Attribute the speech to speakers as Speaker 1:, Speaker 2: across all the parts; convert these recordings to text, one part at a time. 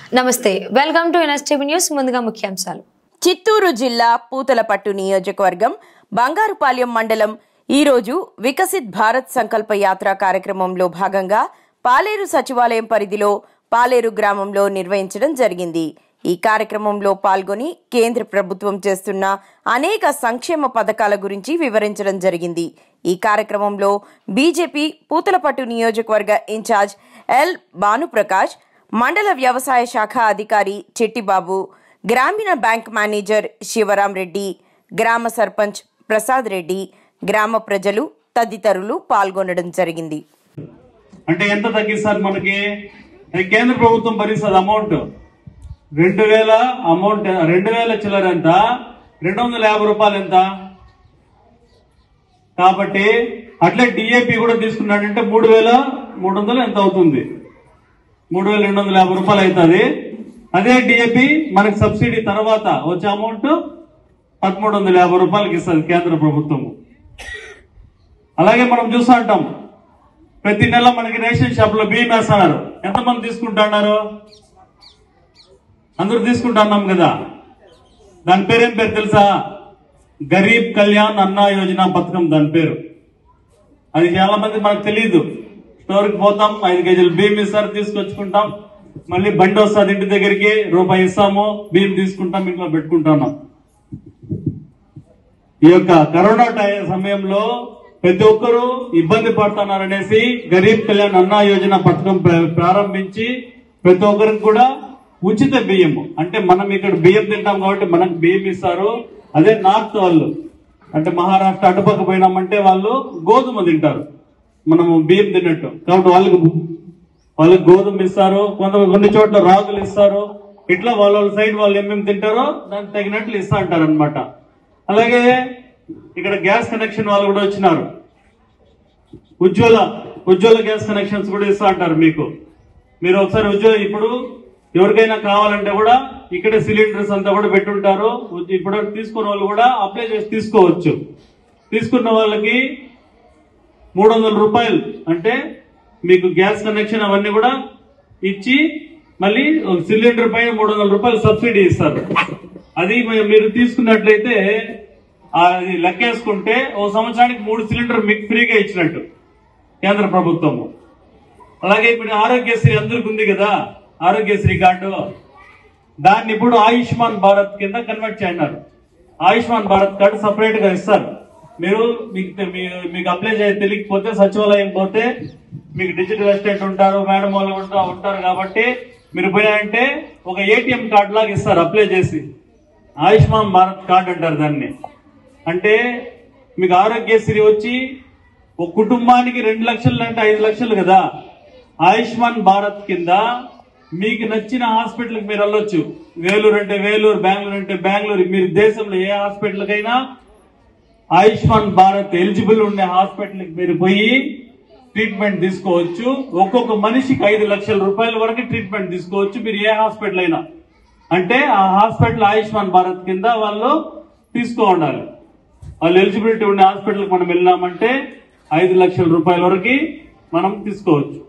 Speaker 1: నమస్తే welcome to NSTV news ముందుగా ముఖ్యాంశాలు
Speaker 2: చిత్తూరు జిల్లా పూతలపట్టు నియోజకవర్గం బంగారుపాలెం మండలం ఈరోజు వికసిత్ భారత్ సంకల్ప యాత్ర కార్యక్రమంలో భాగంగా పాలేరు సచివాలయం పరిధిలో పాలేరు గ్రామంలో నిర్వహించడం జరిగింది ఈ కార్యక్రమంలో పాల్గొని కేంద్ర ప్రభుత్వం చేస్తున్న అనేక సంక్షేమ పథకాల గురించి వివరించడం జరిగింది ఈ కార్యక్రమంలో బీజేపీ పూతలపట్టు నియోజకవర్గ ఇన్ఛార్జ్ ఎల్ భానుప్రకాష్ మండల వ్యవసాయ శాఖ అధికారి చెట్టిబాబు గ్రామీణ బ్యాంక్ మేనేజర్ శివరాం రెడ్డి గ్రామ సర్పంచ్ ప్రసాద్ రెడ్డి గ్రామ ప్రజలు తదితరులు పాల్గొనడం జరిగింది
Speaker 3: అంటే ఎంత తగ్గిస్తారు మనకి అది కేంద్ర ప్రభుత్వం భరిస్తుంది అమౌంట్ రెండు వేల అమౌంట్ రెండు వేల చిల్లర ఎంత రెండు వందల యాభై రూపాయలు ఎంత కాబట్టి అట్లే డిఏపి కూడా తీసుకున్నాడంటే మూడు వేల మూడు వందలు ఎంత అవుతుంది మూడు వేల రెండు వందల యాభై రూపాయలు అవుతుంది అదే డిఏపి మనకి సబ్సిడీ తర్వాత వచ్చే అమౌంట్ పదమూడు వందల యాభై రూపాయలకి ఇస్తుంది కేంద్ర ప్రభుత్వము అలాగే మనం చూస్తూ ఉంటాం ప్రతి నెల మనకి రేషన్ షాప్ లో బియ్యం వేస్తున్నారు ఎంతమంది తీసుకుంటున్నారు అందరూ తీసుకుంటున్నాం కదా దాని పేరేం పేరు తెలుసా గరీబ్ కళ్యాణ్ అన్నా యోజన పథకం దాని పేరు అది చాలా మంది మనకు తెలియదు స్టోర్కి పోతాం ఐదు కేజీలు బియ్యం ఇస్తారు తీసుకొచ్చుకుంటాం మళ్ళీ బండి వస్తుంది ఇంటి దగ్గరికి రూపాయి ఇస్తాము బియ్యం తీసుకుంటాం ఇంట్లో పెట్టుకుంటున్నాం ఈ యొక్క కరోనా టై సమయంలో ప్రతి ఒక్కరూ ఇబ్బంది పడుతున్నారనేసి గరీబ్ కళ్యాణ్ అన్నా యోజన పథకం ప్ర- ప్రారంభించి ప్రతి ఒక్కరికి కూడా ఉచిత బియ్యం అంటే మనం ఇక్కడ బియ్యం తింటాం కాబట్టి మనకు బియ్యం ఇస్తారు అదే నార్త్ వాళ్ళు అంటే మహారాష్ట్ర అటుపక్క పోయినామంటే వాళ్ళు గోధుమ తింటారు మనము బియ్యం తిన్నట్టు కాబట్టి వాళ్ళకి వాళ్ళకి గోధుమ ఇస్తారు కొంత కొన్ని చోట్ల రాగులు ఇస్తారు ఇట్లా వాళ్ళ వాళ్ళ సైడ్ వాళ్ళు ఏమేమి తింటారో దానికి తగినట్లు ఇస్తా అంటారు అనమాట అలాగే ఇక్కడ గ్యాస్ కనెక్షన్ వాళ్ళు కూడా వచ్చినారు ఉజ్వల ఉజ్వల గ్యాస్ కనెక్షన్స్ కూడా ఇస్తా అంటారు మీకు మీరు ఒకసారి ఉజ్వల ఇప్పుడు ఎవరికైనా కావాలంటే కూడా ఇక్కడే సిలిండర్స్ అంతా కూడా పెట్టుంటారు ఇప్పుడు తీసుకున్న వాళ్ళు కూడా అప్లై చేసి తీసుకోవచ్చు తీసుకున్న వాళ్ళకి మూడు వందల రూపాయలు అంటే మీకు గ్యాస్ కనెక్షన్ అవన్నీ కూడా ఇచ్చి మళ్ళీ ఒక సిలిండర్ పైన మూడు వందల రూపాయలు సబ్సిడీ ఇస్తారు అది మ- మీరు తీసుకున్నట్లయితే ఆ, అది లెక్కేసుకుంటే ఓ సంవత్సరానికి మూడు సిలిండర్ మీకు ఫ్రీగా ఇచ్చినట్టు కేంద్ర ప్రభుత్వము అలాగే ఇప్పుడు ఆరోగ్యశ్రీ అందరికి ఉంది కదా ఆరోగ్యశ్రీ కార్డు దాన్ని ఇప్పుడు ఆయుష్మాన్ భారత్ కింద కన్వర్ట్ చేయన్నారు ఆయుష్మాన్ భారత్ కార్డు సపరేట్ గా ఇస్తారు మీరు మీకు తె- మీ- మీకు అప్లై చేయ తెలియకపోతే సచివాలయం పోతే మీకు డిజిటల్ అసిస్టెంట్ ఉంటారు మేడం వాళ్ళు ఉంటా- ఉంటారు కాబట్టి మీరు పోయారంటే ఒక ఏటీఎం కార్డు లాగా ఇస్తారు అప్లై చేసి ఆయుష్మాన్ భారత్ కార్డు అంటారు దాన్ని అంటే మీకు ఆరోగ్యశ్రీ వచ్చి ఒక కుటుంబానికి రెండు లక్షలు అంటే ఐదు లక్షలు కదా ఆయుష్మాన్ భారత్ కింద మీకు నచ్చిన హాస్పిటల్కి మీరు వెళ్ళొచ్చు వేలూరు అంటే వేలూరు బెంగళూరు అంటే బెంగళూరు మీరు దేశంలో ఏ హాస్పిటల్కైనా ఆయుష్మాన్ భారత్ ఎలిజిబుల్ ఉండే హాస్పిటల్కి మీరు పోయి ట్రీట్మెంట్ తీసుకోవచ్చు ఒక్కొక్క మనిషికి ఐదు లక్షల రూపాయల వరకు ట్రీట్మెంట్ తీసుకోవచ్చు మీరు ఏ హాస్పిటల్ అయినా అంటే ఆ హాస్పిటల్ ఆయుష్మాన్ భారత్ కింద వాళ్ళు తీసుకో ఉండాలి వాళ్ళు ఎలిజిబిలిటీ ఉండే హాస్పిటల్కి మనం వెళ్ళామంటే ఐదు లక్షల రూపాయల వరకు మనం తీసుకోవచ్చు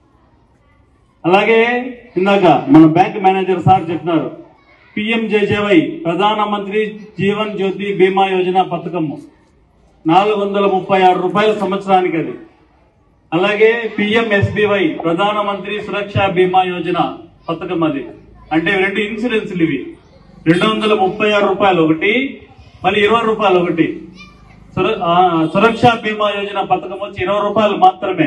Speaker 3: అలాగే ఇందాక మన బ్యాంక్ మేనేజర్ సార్ చెప్పినారు పిఎంజేజేవై ప్రధానమంత్రి జీవన్ జ్యోతి బీమా యోజన పథకము నాలుగు వందల ముప్పై ఆరు రూపాయల సంవత్సరానికి అది అలాగే పిఎంఎస్బివై ప్రధానమంత్రి సురక్ష బీమా యోజన పథకం అది అంటే ఇవి రెండు ఇన్సూరెన్స్లు ఇవి రెండు వందల ముప్పై ఆరు రూపాయలు ఒకటి మళ్ళీ ఇరవై రూపాయలు ఒకటి సుర- ఆ, సురక్ష బీమా యోజన పథకం వచ్చి ఇరవై రూపాయలు మాత్రమే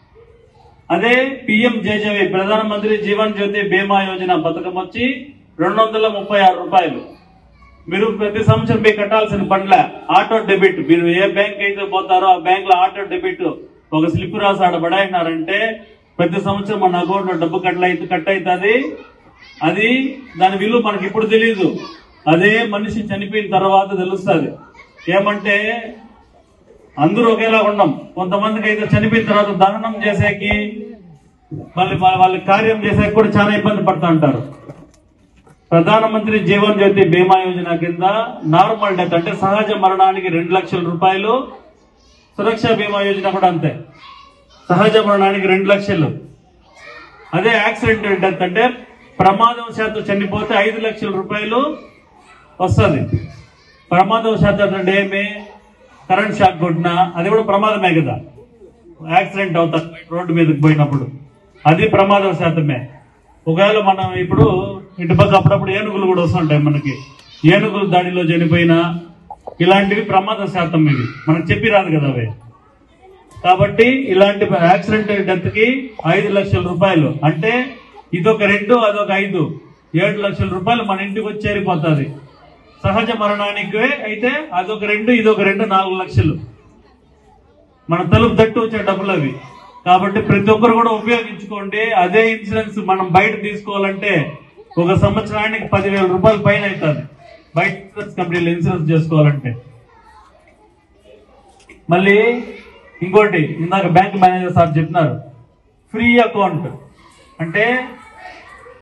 Speaker 3: అదే పిఎం జేజేవై ప్రధానమంత్రి జీవన్ జ్యోతి బీమా యోజన పథకం వచ్చి రెండు వందల ముప్పై ఆరు రూపాయలు మీరు ప్రతి సంవత్సరం మీకు కట్టాల్సిన పనుల ఆటో డెబిట్ మీరు ఏ బ్యాంక్ అయితే పోతారో ఆ బ్యాంక్ లో ఆటో డెబిట్ ఒక స్లిప్ రాసి ఆడ పడేసినారంటే ప్రతి సంవత్సరం మన అకౌంట్ లో డబ్బు కట్ అయితే కట్ అవుతుంది అది దాని విలువ మనకి ఇప్పుడు తెలియదు అదే మనిషి చనిపోయిన తర్వాత తెలుస్తుంది ఏమంటే అందరూ ఒకేలా ఉన్నాం కొంతమందికి అయితే చనిపోయిన తర్వాత దహనం చేసేకి మళ్ళీ వాళ్ళ- వాళ్ళ కార్యం చేసేకి కూడా చాలా ఇబ్బంది పడుతూ ఉంటారు ప్రధానమంత్రి జీవన్ జ్యోతి బీమా యోజన కింద నార్మల్ డెత్ అంటే సహజ మరణానికి రెండు లక్షల రూపాయలు సురక్ష బీమా యోజన కూడా అంతే సహజ మరణానికి రెండు లక్షలు అదే యాక్సిడెంట్ డెత్ అంటే ప్రమాదం శాతం చనిపోతే ఐదు లక్షల రూపాయలు వస్తుంది ప్రమాదం శాతం అంటే ఏమి కరెంట్ షాక్ కొట్టినా అది కూడా ప్రమాదమే కదా యాక్సిడెంట్ అవుతుంది రోడ్డు మీదకి పోయినప్పుడు అది ప్రమాదం శాతమే ఒకవేళ మనం ఇప్పుడు ఇటుపక్క అప్పుడప్పుడు ఏనుగులు కూడా వస్తుంటాయి మనకి ఏనుగులు దాడిలో చనిపోయినా ఇలాంటివి ప్రమాద శాతం ఇవి మనకు చెప్పి రాదు కదా అవి కాబట్టి ఇలాంటి యాక్సిడెంట్ డెత్ కి ఐదు లక్షల రూపాయలు అంటే ఇదొక రెండు అదొక ఐదు ఏడు లక్షల రూపాయలు మన ఇంటికి వచ్చి చేరిపోతుంది సహజ మరణానికి అయితే అదొక రెండు ఇదొక రెండు నాలుగు లక్షలు మన తలుపు తట్టు వచ్చే డబ్బులు అవి కాబట్టి ప్రతి ఒక్కరు కూడా ఉపయోగించుకోండి అదే ఇన్సూరెన్స్ మనం బయట తీసుకోవాలంటే ఒక సంవత్సరానికి పదివేల రూపాయల పైన అవుతుంది బయట ఇన్సూరెన్స్ కంపెనీలో ఇన్సూరెన్స్ చేసుకోవాలంటే మళ్ళీ ఇంకోటి ఇందాక బ్యాంక్ మేనేజర్ సార్ చెప్పినారు ఫ్రీ అకౌంట్ అంటే